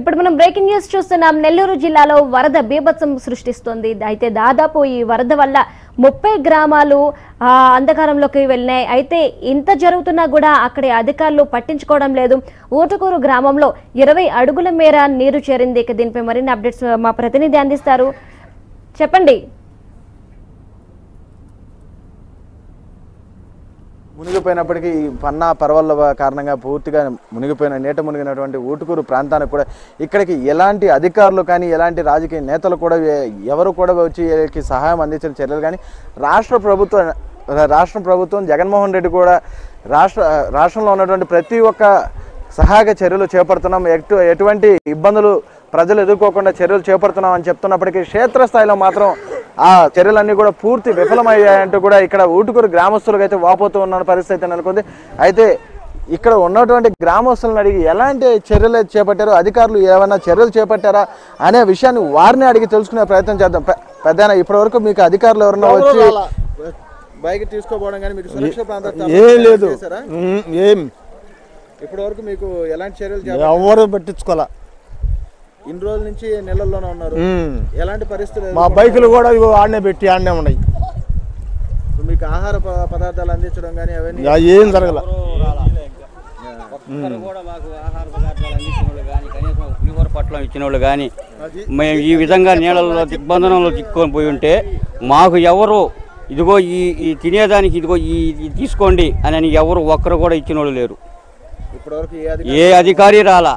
ఇప్పుడు మనం breaking news చూస్తున్నాం నెల్లూరు జిల్లాలో వరద బీభత్సం సృష్టిస్తోంది అయితే దాదాపు ఈ వరద వల్ల ముప్పై గ్రామాలు ఆ, అంధకారంలోకి వెళ్ళినాయి అయితే ఇంత జరుగుతున్నా కూడా అక్కడి అధికారులు పట్టించుకోవడం లేదు ఊటుకూరు గ్రామంలో ఇరవై అడుగుల మేర నీరు చేరింది ఇక దీనిపై మరిన్ని అప్డేట్స్ మా ప్రతినిధి అందిస్తారు చెప్పండి మునిగిపోయినప్పటికీ ఈ పన్నా పర్వల కారణంగా పూర్తిగా మునిగిపోయిన నీట మునిగినటువంటి ఊటుకూరు ప్రాంతానికి కూడా ఇక్కడికి ఎలాంటి అధికారులు కానీ ఎలాంటి రాజకీయ నేతలు కూడా ఎ- ఎవరు కూడా వచ్చి వీళ్ళకి సహాయం అందించిన చర్యలు కానీ రాష్ట్ర ప్రభుత్వం రాష్ట్ర ప్రభుత్వం జగన్మోహన్ రెడ్డి కూడా రాష్ట్ర రాష్ట్రంలో ఉన్నటువంటి ప్రతి ఒక్క సహాయక చర్యలు చేపడుతున్నాం ఎటు ఎటువంటి ఇబ్బందులు ప్రజలు ఎదుర్కోకుండా చర్యలు చేపడుతున్నాం అని చెప్తున్నప్పటికీ క్షేత్రస్థాయిలో మాత్రం ఆ చర్యలన్నీ కూడా పూర్తి విఫలమయ్యాయంటూ కూడా ఇక్కడ ఊటుకూరు గ్రామస్తులకు అయితే వాపోతూ ఉన్న పరిస్థితి అయితే నెలకొంది అయితే ఇక్కడ ఉన్నటువంటి గ్రామస్తులను అడిగి ఎలాంటి చర్యలు అయితే చేపట్టారో అధికారులు ఏమైనా చర్యలు చేపట్టారా అనే విషయాన్ని వారిని అడిగి తెలుసుకునే ప్రయత్నం చేద్దాం పె- పెద్దనా ఇప్పటివరకు మీకు అధికారులు ఎవరన్నా వచ్చి బైక్ తీసుకోపోవడం కానీ మీకు సురక్ష ఏం లేదు ఉమ్, ఏం ఇప్పటి వరకు మీకు ఎలాంటి చర్యలు ఎవరు పట్టించుకోలే ఇన్ని రోజుల నుంచి నెలల్లోనే ఉన్నారు ఉమ్. ఎలాంటి పరిస్థితులు మా బైకులు కూడా ఇగో ఆడనే పెట్టి ఆడనే ఉన్నాయి ఎదుర్కొంటున్నారు? మీకు ఆహార ప- పదార్థాలు అందించడం కానీ అవన్నీ ఇక ఏం జరగల ఒక్కరు కూడా మాకు ఆహార పదార్థాలు అందించిన వాళ్ళు కానీ కనీసం ఒక పులిహోర పట్లం ఇచ్చిన వాళ్ళు కానీ మేము ఈ విధంగా నీళ్ళలో దిగ్బంధనంలో చిక్కుకొని పోయి ఉంటే మాకు ఎవరు ఇదిగో ఈ ఈ తినేదానికి ఇదిగో ఈ ఇది తీసుకోండి అని అని ఎవరు ఒక్కరు కూడా ఇచ్చిన వాళ్ళు లేరు ఇప్పటి వరకు ఏ అధికారి ఏ అధికారి రాలా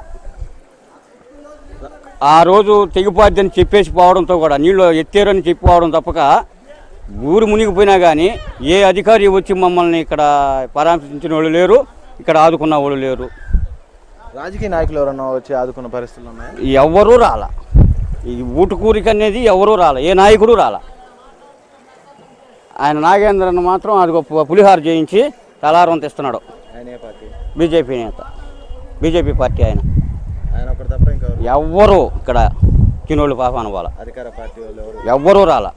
ఆ రోజు తెగిపోద్దని చెప్పేసి పోవడంతో కూడా నీళ్ళు ఎత్తేరని చెప్పిపోవడం తప్పక ఊరు మునిగిపోయినా కానీ ఏ అధికారి వచ్చి మమ్మల్ని ఇక్కడ పరామర్శించిన వాళ్ళు లేరు ఇక్కడ ఆదుకున్న వాళ్ళు లేరు రాజకీయ నాయకులు ఎవరన్నా వచ్చి ఆదుకున్న పరిస్థితులు ఉన్నాయా ఎవ్వరూ రాల ఈ ఊటుకూరిక అనేది ఎవరూ రాల ఏ నాయకుడు రాల ఆయన నాగేంద్రన్ మాత్రం అది ఒక పులిహార చేయించి తలారం తెస్తున్నాడు ఆయన ఏ పార్టీ బీజేపీ నేత బీజేపీ పార్టీ ఆయన ఆయన ఒకటి తప్ప ఇంకా ఎవరు? ఎవ్వరూ ఇక్కడ చిన్నోళ్ళు పాపాన వాళ్ళ అధికార పార్టీ వాళ్ళు ఎవరు ఎవ్వరూ రాల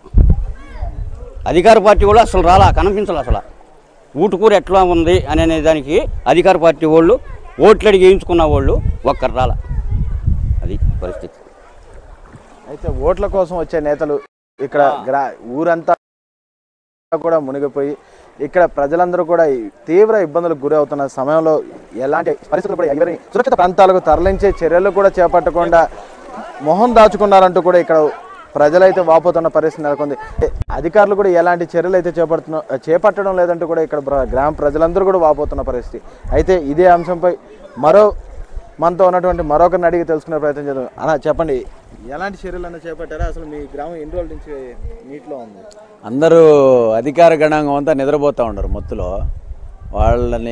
అధికార పార్టీ వాళ్ళు అసలు రాలా కనిపించలే అసలు ఊటుకూరు ఎట్లా ఉంది అని అనే దానికి అధికార పార్టీ వాళ్ళు ఓట్లు అడిగి వేయించుకున్న వాళ్ళు ఒక్కరు రాల అది పరిస్థితి అయితే ఓట్ల కోసం వచ్చే నేతలు ఇక్కడ గ్రా ఊరంతా కూడా మునిగిపోయి ఇక్కడ ప్రజలందరూ కూడా ఈ తీవ్ర ఇబ్బందులకు గురి అవుతున్న సమయంలో ఎలాంటి పరిస్థితులు కూడా ఎవరి సురక్షిత ప్రాంతాలకు తరలించే చర్యలు కూడా చేపట్టకుండా మొహం దాచుకున్నారంటూ కూడా ఇక్కడ ప్రజలైతే వాపోతున్న పరిస్థితి నెలకొంది అధికారులు కూడా ఎలాంటి చర్యలు అయితే చేపడుతున్న చేపట్టడం లేదంటూ కూడా ఇక్కడ ప్ర- గ్రామ ప్రజలందరూ కూడా వాపోతున్న పరిస్థితి అయితే ఇదే అంశంపై మరో మనతో ఉన్నటువంటి మరొకరిని అడిగి తెలుసుకునే ప్రయత్నం చేద్దాం అన్న చెప్పండి ఎలాంటి చర్యలు అన్న చేపట్టారా అసలు మీ గ్రామం ఎన్ని రోజుల నుంచి నీటిలో ఉంది అందరూ అధికార గణాంగం అంతా నిద్రపోతూ ఉండరు మొత్తులో వాళ్ళని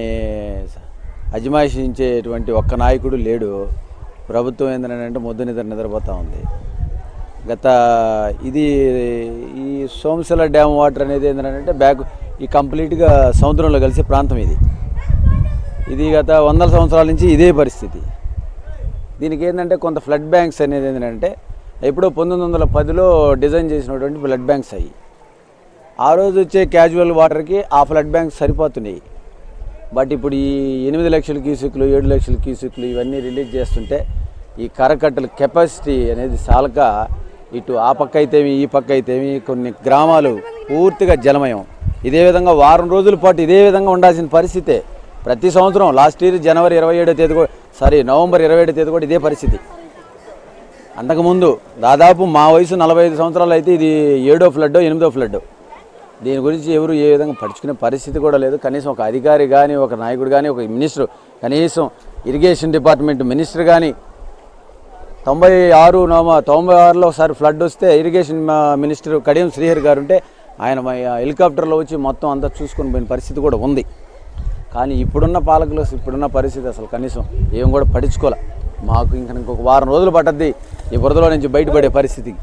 అజమాయించేటువంటి ఒక్క నాయకుడు లేడు ప్రభుత్వం ఏంటంటే మొద్దు నిద్ర నిద్రపోతూ ఉంది గత ఇది ఈ సోమశిల డ్యామ్ వాటర్ అనేది ఏంటంటే బ్యాక్ ఈ కంప్లీట్గా సముద్రంలో కలిసే ప్రాంతం ఇది ఇది గత వందల సంవత్సరాల నుంచి ఇదే పరిస్థితి దీనికి ఏంటంటే కొంత ఫ్లడ్ బ్యాంక్స్ అనేది ఏంటంటే ఎప్పుడో పంతొమ్మిది వందల పదిలో డిజైన్ చేసినటువంటి ఫ్లడ్ బ్యాంక్స్ అయ్యి ఆ రోజు వచ్చే క్యాజువల్ వాటర్కి ఆ ఫ్లడ్ బ్యాంక్స్ సరిపోతున్నాయి బట్ ఇప్పుడు ఈ ఎనిమిది లక్షల క్యూసిక్లు ఏడు లక్షల క్యూసిక్లు ఇవన్నీ రిలీజ్ చేస్తుంటే ఈ కరకట్టల కెపాసిటీ అనేది చాలక ఇటు ఆ పక్క అయితేమి ఈ పక్క అయితేమి కొన్ని గ్రామాలు పూర్తిగా జలమయం ఇదే విధంగా వారం రోజుల పాటు ఇదే విధంగా ఉండాల్సిన పరిస్థితే ప్రతి సంవత్సరం లాస్ట్ ఇయర్ జనవరి ఇరవై ఏడో తేదీ కూడా సారీ నవంబర్ ఇరవై ఏడో తేదీ కూడా ఇదే పరిస్థితి అంతకుముందు దాదాపు మా వయసు నలభై ఐదు సంవత్సరాలు అయితే ఇది ఏడో ఫ్లడ్ ఎనిమిదో ఫ్లడ్ దీని గురించి ఎవరు ఏ విధంగా పడుచుకునే పరిస్థితి కూడా లేదు కనీసం ఒక అధికారి కానీ ఒక నాయకుడు కానీ ఒక మినిస్టర్ కనీసం ఇరిగేషన్ డిపార్ట్మెంట్ మినిస్టర్ కానీ తొంభై ఆరు నవ తొంభై ఆరులో ఒకసారి ఫ్లడ్ వస్తే ఇరిగేషన్ మా- మినిస్టర్ కడియం శ్రీహరి గారు ఉంటే ఆయన మా హెలికాప్టర్లో వచ్చి మొత్తం అంతా చూసుకొని పోయిన పరిస్థితి కూడా ఉంది కానీ ఇప్పుడున్న పాలకులు ఇప్పుడున్న పరిస్థితి అసలు కనీసం ఏం కూడా పట్టించుకోలే మాకు ఇంకా ఇంకొక వారం రోజులు పట్టద్ది ఈ బురదలో నుంచి బయటపడే పరిస్థితికి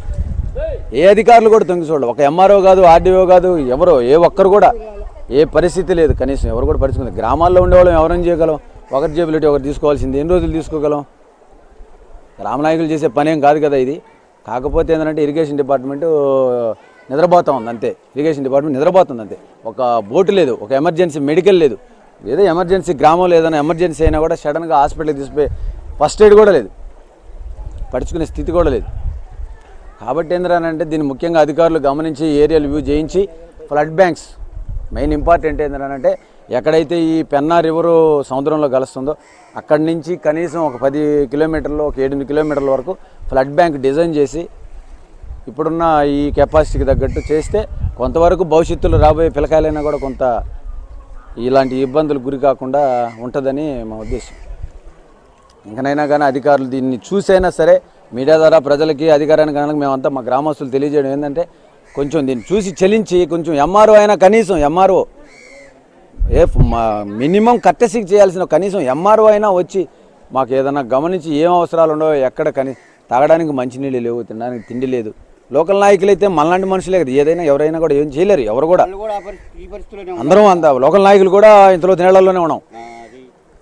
ఏ అధికారులు కూడా తొంగి చూడాలి ఒక ఎంఆర్ఓ కాదు ఆర్డీఓ కాదు ఎవరో ఏ ఒక్కరు కూడా ఏ పరిస్థితి లేదు కనీసం ఎవరు కూడా పట్టించుకుంది గ్రామాల్లో ఉండేవాళ్ళం ఎవరైనా చేయగలం ఒకరి జేబులెట్టి ఒకరు తీసుకోవాల్సింది ఎన్ని రోజులు తీసుకోగలం రామనాయకులు చేసే పనేం కాదు కదా ఇది కాకపోతే ఏంటంటే ఇరిగేషన్ డిపార్ట్మెంట్ నిద్రపోతా ఉంది అంతే ఇరిగేషన్ డిపార్ట్మెంట్ నిద్రపోతుంది అంతే ఒక బోటు లేదు ఒక ఎమర్జెన్సీ మెడికల్ లేదు ఏదో ఎమర్జెన్సీ గ్రామంలో ఏదైనా ఎమర్జెన్సీ అయినా కూడా సడన్గా హాస్పిటల్కి తీసుకుపోయి ఫస్ట్ ఎయిడ్ కూడా లేదు పడుచుకునే స్థితి కూడా లేదు కాబట్టి ఏంద్రానంటే దీన్ని ముఖ్యంగా అధికారులు గమనించి ఏరియాలు వ్యూ చేయించి ఫ్లడ్ బ్యాంక్స్ మెయిన్ ఇంపార్టెంట్ ఏంటంటే ఎక్కడైతే ఈ పెన్నా రివరు సముద్రంలో కలుస్తుందో అక్కడి నుంచి కనీసం ఒక పది కిలోమీటర్లు ఒక ఎనిమిది కిలోమీటర్ల వరకు ఫ్లడ్ బ్యాంక్ డిజైన్ చేసి ఇప్పుడున్న ఈ కెపాసిటీకి తగ్గట్టు చేస్తే కొంతవరకు భవిష్యత్తులో రాబోయే పిల్లకాయలైనా కూడా కొంత ఇలాంటి ఇబ్బందులకు గురి కాకుండా ఉంటుందని మా ఉద్దేశం ఇంకనైనా కానీ అధికారులు దీన్ని చూసైనా సరే మీడియా ద్వారా ప్రజలకి అధికారానికి కనుక మేమంతా మా గ్రామస్తులు తెలియజేయడం ఏంటంటే కొంచెం దీన్ని చూసి చెలించి కొంచెం ఎంఆర్ఓ అయినా కనీసం ఎంఆర్ఓ ఏ మినిమం కట్టెసికి చేయాల్సిన కనీసం ఎంఆర్ఓ అయినా వచ్చి మాకు ఏదైనా గమనించి ఏం అవసరాలు ఉండవో ఎక్కడ కని తాగడానికి మంచినీళ్ళు లేవు తినడానికి తిండి లేదు లోకల్ నాయకులు అయితే మనలాంటి మనుషులే కదా ఏదైనా ఎవరైనా కూడా ఏం చేయలేరు ఎవరు కూడా వాళ్ళు కూడా ఆ పరిస్థితి- ఈ పరిస్థితిలోనే ఉన్నారు. అందరం అంత లోకల్ నాయకులు కూడా ఇంతలో తినేళ్లలోనే ఉన్నాం ఆ, అది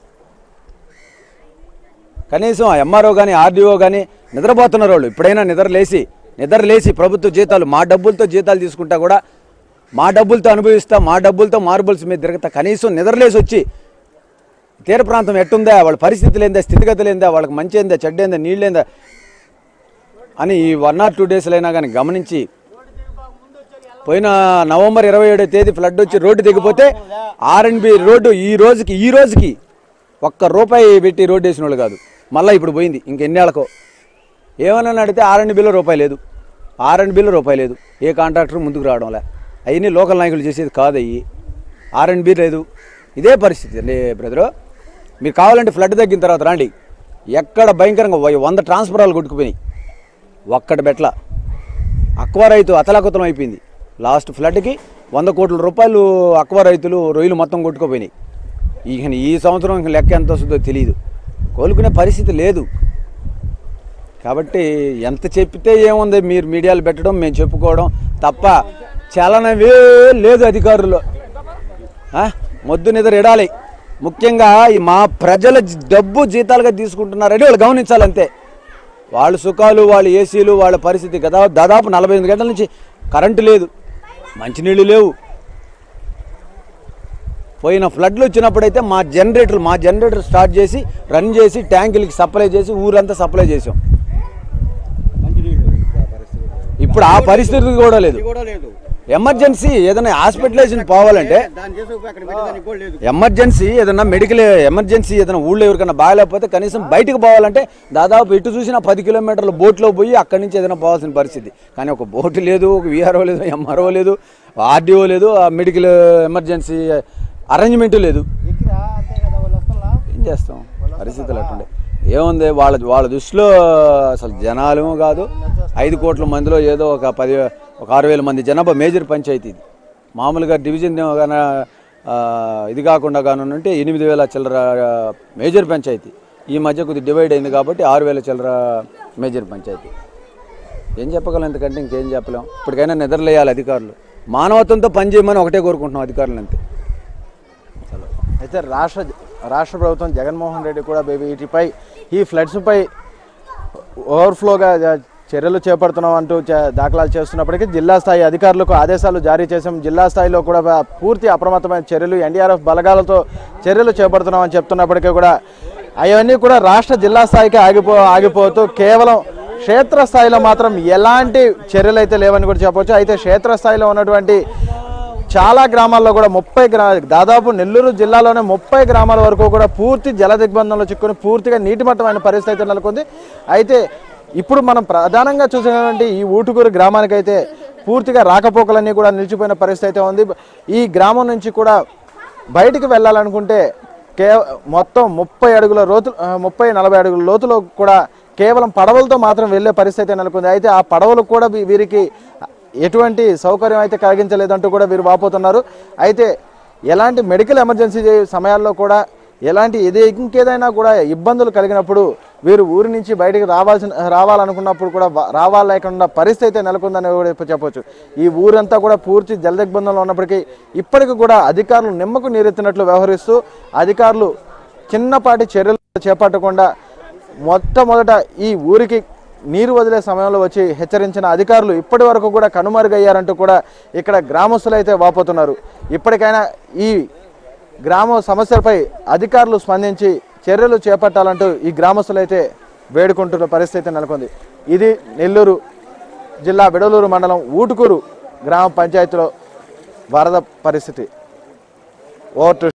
కనీసం ఎంఆర్ఓ కానీ ఆర్డీఓ కానీ నిద్రపోతున్నారు వాళ్ళు ఇప్పుడైనా నిద్ర లేచి నిద్ర లేచి ప్రభుత్వ జీతాలు మా డబ్బులతో జీతాలు తీసుకుంటా కూడా మా డబ్బులతో అనుభవిస్తా మా డబ్బులతో మార్బుల్స్ మీద తిరుగుతా కనీసం నిద్రలేసి వచ్చి తీర ప్రాంతం ఎట్టుందా వాళ్ళ పరిస్థితులు ఏందా స్థితిగతులు ఏందా వాళ్ళకి మంచి ఏందా చెడ్డ ఏందా నీళ్ళేందా అని ఈ వన్ ఆర్ టూ డేస్లో అయినా కానీ గమనించి పోయిన నవంబర్ ఇరవై ఏడో తేదీ ఫ్లడ్ వచ్చి రోడ్డు దిగిపోతే ఆర్ఎన్బి రోడ్డు ఈ రోజుకి ఈ రోజుకి ఒక్క రూపాయి పెట్టి రోడ్డు వేసిన వాళ్ళు కాదు మళ్ళీ ఇప్పుడు పోయింది ఇంకెన్నేళ్ళకో ఏమన్నా అడిగితే ఆర్ఎన్బిలో రూపాయి లేదు ఆర్ఎన్బిలో రూపాయి లేదు ఏ కాంట్రాక్టర్ ముందుకు రావడంలే అవన్నీ లోకల్ నాయకులు చేసేది కాదు అయ్యి ఆర్ఎన్బి లేదు ఇదే పరిస్థితి అండి బ్రదరు మీరు కావాలంటే ఫ్లడ్ తగ్గిన తర్వాత రండి ఎక్కడ భయంకరంగా వ- వంద ట్రాన్స్ఫరాలు కొట్టుకుపోయినాయి ఒక్కటి బెట్ల అక్వా రైతు అతలాకుతలం అయిపోయింది లాస్ట్ ఫ్లడ్కి వంద కోట్ల రూపాయలు అక్వా రైతులు రొయ్యలు మొత్తం కొట్టుకుపోయినాయి ఇక ఈ సంవత్సరం ఇంక లెక్క ఎంత వస్తుందో తెలియదు కోలుకునే పరిస్థితి లేదు కాబట్టి ఎంత చెప్పితే ఏముంది మీరు మీడియాలు పెట్టడం మేము చెప్పుకోవడం తప్ప చలనవే లేదు అధికారులు ఆ? మొద్దు నిద్ర ఎడాలి ముఖ్యంగా ఈ మా ప్రజల జ- డబ్బు జీతాలుగా తీసుకుంటున్నారని వాళ్ళు గమనించాలంతే వాళ్ళ సుఖాలు వాళ్ళ ఏసీలు వాళ్ళ పరిస్థితి కదా దాదాపు నలభై ఎనిమిది గంటల నుంచి కరెంటు లేదు మంచినీళ్ళు లేవు పోయిన ఫ్లడ్లు వచ్చినప్పుడైతే మా జనరేటర్లు మా జనరేటర్ స్టార్ట్ చేసి రన్ చేసి ట్యాంకులకి సప్లై చేసి ఊరంతా సప్లై చేసాం మంచినీళ్ళు ఇప్పుడు ఆ పరిస్థితి కూడా లేదు ఇది కూడా లేదు ఎమర్జెన్సీ ఏదైనా హాస్పిటలైజేషన్ పోవాలంటే దాని చేసి అక్కడ పెట్టేదానికి కూడా లేదు ఎమర్జెన్సీ ఏదైనా మెడికల్ ఎమర్జెన్సీ ఏదైనా ఊళ్ళో ఎవరికైనా బాగాలేకపోతే కనీసం బయటకు పోవాలంటే దాదాపు ఎటు చూసినా పది కిలోమీటర్ల బోట్లో పోయి అక్కడి నుంచి ఏదైనా పోవాల్సిన పరిస్థితి కానీ ఒక బోటు లేదు ఒక విఆర్ఓ లేదు ఎంఆర్ఓ లేదు ఆర్డీఓ లేదు ఆ మెడికల్ ఎమర్జెన్సీ అరేంజ్మెంట్ లేదు ఏం చేస్తాం పరిస్థితులు అట్టుండే ఏముంది వాళ్ళ వాళ్ళ దృష్టిలో అసలు జనాలు కాదు ఐదు కోట్ల మందిలో ఏదో ఒక పది ఒక ఆరు వేల మంది జనాభా మేజర్ పంచాయతీ ఇది మామూలుగా డివిజన్ గాన ఆ, ఇది కాకుండా కానుంటే ఎనిమిది వేల చిల్లర మేజర్ పంచాయతీ ఈ మధ్య కొద్దిగా డివైడ్ అయింది కాబట్టి ఆరు వేల చిల్లర మేజర్ పంచాయతీ ఏం చెప్పగలం ఎందుకంటే ఇంకేం చెప్పలేం ఇప్పటికైనా నిద్రలేయాలి అధికారులు మానవత్వంతో పనిచేయమని ఒకటే కోరుకుంటున్నాం అధికారులు అంతే అయితే రాష్ట్ర రాష్ట్ర ప్రభుత్వం జగన్మోహన్ రెడ్డి కూడా బేబీ వీటిపై ఈ ఫ్లడ్స్పై ఓవర్ఫ్లోగా జ- చర్యలు చేపడుతున్నాం అంటూ చ- దాఖలాలు చేస్తున్నప్పటికీ జిల్లా స్థాయి అధికారులకు ఆదేశాలు జారీ చేసాం జిల్లా స్థాయిలో కూడా బ- పూర్తి అప్రమత్తమైన చర్యలు ఎన్డీఆర్ఎఫ్ బలగాలతో చర్యలు చేపడుతున్నామని చెప్తున్నప్పటికీ కూడా అవన్నీ కూడా రాష్ట్ర జిల్లా స్థాయికి ఆగిపో ఆగిపోతూ కేవలం క్షేత్రస్థాయిలో మాత్రం ఎలాంటి చర్యలు అయితే లేవని కూడా చెప్పవచ్చు అయితే క్షేత్రస్థాయిలో ఉన్నటువంటి చాలా గ్రామాల్లో కూడా ముప్పై గ్రా దాదాపు నెల్లూరు జిల్లాలోనే ముప్పై గ్రామాల వరకు కూడా పూర్తి జల దిగ్బంధంలో చిక్కుని పూర్తిగా నీటి మట్టమైన పరిస్థితి అయితే నెలకొంది అయితే ఇప్పుడు మనం ప్రధానంగా చూసినటువంటి ఈ ఊటుకూరు గ్రామానికైతే పూర్తిగా రాకపోకలన్నీ కూడా నిలిచిపోయిన పరిస్థితి అయితే ఉంది ఈ గ్రామం నుంచి కూడా బయటికి వెళ్ళాలనుకుంటే కే మొత్తం ముప్పై అడుగుల లోతు ఆ, ముప్పై నలభై అడుగుల లోతులో కూడా కేవలం పడవలతో మాత్రం వెళ్ళే పరిస్థితి నెలకొంది అయితే ఆ పడవలు కూడా వీ- వీరికి ఎటువంటి సౌకర్యం అయితే కలిగించలేదంటూ కూడా వీరు వాపోతున్నారు అయితే ఎలాంటి మెడికల్ ఎమర్జెన్సీ సమయాల్లో కూడా ఎలాంటి ఇది ఇంకేదైనా కూడా ఇబ్బందులు కలిగినప్పుడు వీరు ఊరి నుంచి బయటికి రావాల్సిన రావాలనుకున్నప్పుడు కూడా వా- రావాలేకుండా పరిస్థితి అయితే నెలకొందని కూడా ఇప్పుడు చెప్పొచ్చు ఈ ఊరంతా కూడా పూర్తి జలదిగ్బంధంలో ఉన్నప్పటికీ ఇప్పటికి కూడా అధికారులు నిమ్మకు నీరెత్తినట్లు వ్యవహరిస్తూ అధికారులు చిన్నపాటి చర్యలు చేపట్టకుండా మొట్టమొదట ఈ ఊరికి నీరు వదిలే సమయంలో వచ్చి హెచ్చరించిన అధికారులు ఇప్పటి వరకు కూడా కనుమరుగయ్యారంటూ కూడా ఇక్కడ గ్రామస్తులు అయితే వాపోతున్నారు ఇప్పటికైనా ఈ గ్రామ సమస్యలపై అధికారులు స్పందించి చర్యలు చేపట్టాలంటూ ఈ గ్రామస్తులు అయితే వేడుకుంటున్న పరిస్థితి నెలకొంది ఇది నెల్లూరు జిల్లా విడలూరు మండలం ఊటుకూరు గ్రామ పంచాయతీలో వరద పరిస్థితి ఓటు